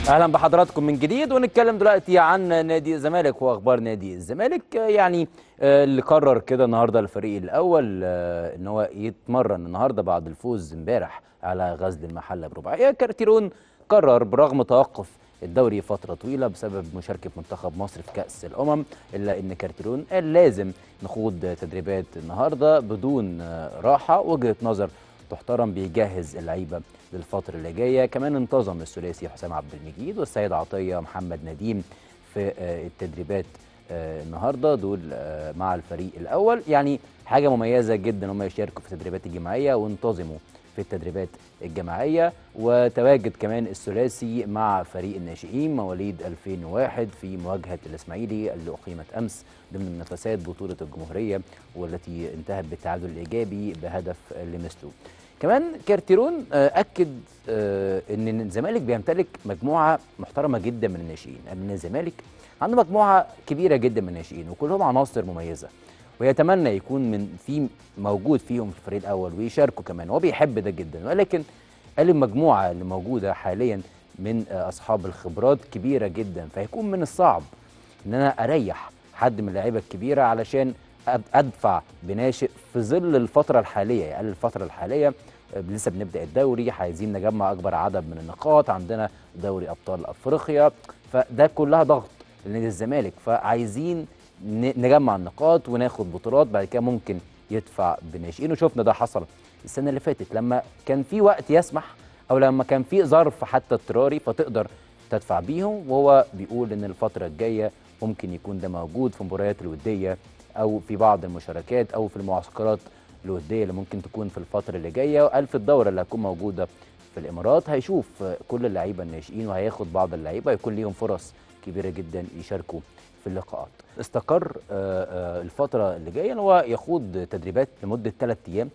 اهلا بحضراتكم من جديد ونتكلم دلوقتي عن نادي الزمالك واخبار نادي الزمالك آه، يعني آه، اللي قرر كده النهارده الفريق الاول آه، ان هو يتمرن النهارده بعد الفوز امبارح على غزل المحله برباعيه كارتيرون قرر برغم توقف الدوري فتره طويله بسبب مشاركه منتخب مصر في كاس الامم الا ان كارتيرون قال لازم نخوض تدريبات النهارده بدون آه، راحه وجهه نظر تحترم بيجهز اللعيبه للفتره اللي جايه كمان انتظم الثلاثي حسام عبد المجيد والسيد عطيه محمد نديم في آه، التدريبات آه، النهارده دول آه، مع الفريق الاول يعني حاجه مميزه جدا هم يشاركوا في التدريبات الجماعيه وانتظموا في التدريبات الجماعيه وتواجد كمان الثلاثي مع فريق الناشئين مواليد 2001 في مواجهه الاسماعيلي اللي اقيمت امس ضمن منافسات بطوله الجمهوريه والتي انتهت بالتعادل الايجابي بهدف لمثله. كمان كارتيرون آه، اكد آه، ان الزمالك بيمتلك مجموعه محترمه جدا من الناشئين، ان الزمالك عنده مجموعه كبيره جدا من الناشئين وكلهم عناصر مميزه. ويتمنى يكون من في موجود فيهم في الفريق الاول ويشاركوا كمان هو بيحب ده جدا ولكن قال المجموعه اللي موجوده حاليا من آه، اصحاب الخبرات كبيره جدا فهيكون من الصعب ان انا اريح حد من اللعيبه الكبيره علشان أد- ادفع بناشئ في ظل الفتره الحاليه يعني الفتره الحاليه آه، لسه بنبدا الدوري عايزين نجمع اكبر عدد من النقاط عندنا دوري ابطال افريقيا فده كلها ضغط لنادي الزمالك فعايزين ن- نجمع النقاط وناخد بطولات بعد كده ممكن يدفع بناشئين وشفنا ده حصل السنه اللي فاتت لما كان في وقت يسمح او لما كان في ظرف حتى اضطراري فتقدر تدفع بيهم وهو بيقول ان الفتره الجايه ممكن يكون ده موجود في المباريات الوديه او في بعض المشاركات او في المعسكرات الوديه اللي ممكن تكون في الفتره اللي جايه وقال في الدوره اللي هتكون موجوده في الامارات هيشوف كل اللعيبه الناشئين وهياخد بعض اللعيبه يكون ليهم فرص كبيره جدا يشاركوا في اللقاءات استقر آه، آه، الفتره اللي جايه ان هو يخوض تدريبات لمده ثلاث ايام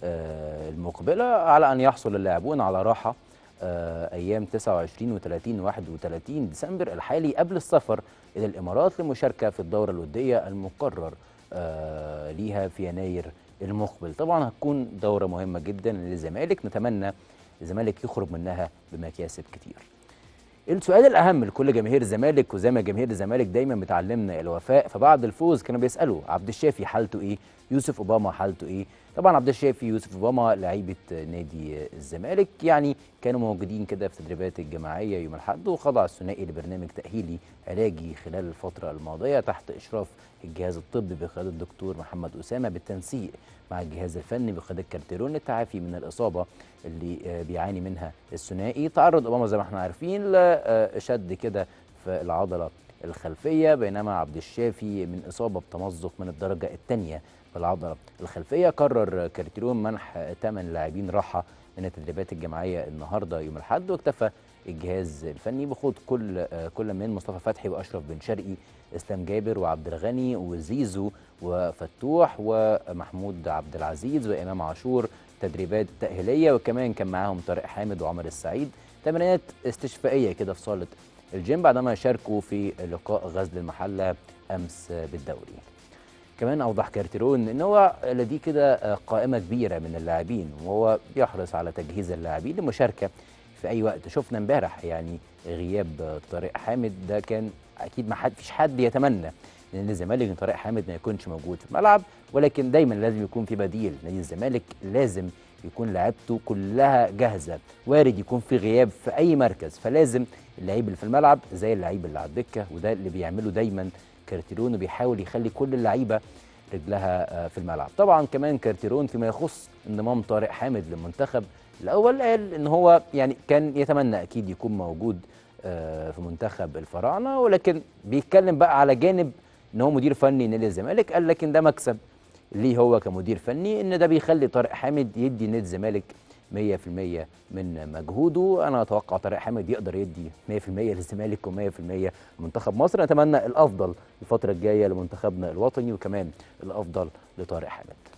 آه، المقبله على ان يحصل اللاعبون على راحه آه، ايام 29 و30 31 ديسمبر الحالي قبل السفر الى الامارات للمشاركه في الدوره الوديه المقرر آه، ليها في يناير المقبل طبعا هتكون دوره مهمه جدا للزمالك نتمنى الزمالك يخرج منها بمكاسب كتير السؤال الاهم لكل جماهير الزمالك وزي ما جماهير الزمالك دايما بتعلمنا الوفاء فبعد الفوز كانوا بيسالوا عبد الشافي حالته ايه يوسف اوباما حالته ايه طبعا عبد الشافي يوسف اوباما لعيبه نادي الزمالك يعني كانوا موجودين كده في تدريبات الجماعيه يوم الاحد وخضع الثنائي لبرنامج تاهيلي علاجي خلال الفتره الماضيه تحت اشراف الجهاز الطبي بقياده الدكتور محمد اسامه بالتنسيق مع الجهاز الفني بقياده كارتيرون للتعافي من الاصابه اللي آه، بيعاني منها الثنائي تعرض اوباما زي ما احنا عارفين لشد كده في العضله الخلفيه بينما عبد الشافي من اصابه بتمزق من الدرجه الثانيه في العضله الخلفيه قرر كارتيرون منح ثمان لاعبين راحه من التدريبات الجماعيه النهارده يوم الاحد واكتفى الجهاز الفني بخوض كل آه، كل من مصطفى فتحي واشرف بن شرقي اسلام جابر وعبد الغني وزيزو وفتوح ومحمود عبد العزيز وامام عاشور تدريبات تاهيليه وكمان كان معاهم طارق حامد وعمر السعيد تمرينات استشفائيه كده في صاله الجيم بعدما شاركوا في لقاء غزل المحله امس بالدوري كمان اوضح كارتيرون ان هو لديه كده قائمه كبيره من اللاعبين وهو بيحرص على تجهيز اللاعبين للمشاركه في اي وقت شفنا امبارح يعني غياب طارق حامد ده كان اكيد ما حد فيش حد يتمنى ان الزمالك ان طارق حامد ما يكونش موجود في الملعب ولكن دايما لازم يكون في بديل نادي الزمالك لازم يكون لعيبته كلها جاهزه وارد يكون في غياب في اي مركز فلازم اللعيب اللي في الملعب زي اللعيب اللي على الدكه وده اللي بيعمله دايما كارتيرون وبيحاول يخلي كل اللعيبه رجلها آه، في الملعب طبعا كمان كارتيرون فيما يخص انضمام طارق حامد للمنتخب الاول قال ان هو يعني كان يتمنى اكيد يكون موجود آه، في منتخب الفراعنه ولكن بيتكلم بقى على جانب ان هو مدير فني نادي الزمالك قال لكن ده مكسب ليه هو كمدير فني ان ده بيخلي طارق حامد يدي نادي الزمالك 100% من مجهوده انا اتوقع طارق حامد يقدر يدي 100% للزمالك و100% لمنتخب مصر نتمنى الافضل الفتره الجايه لمنتخبنا الوطني وكمان الافضل لطارق حامد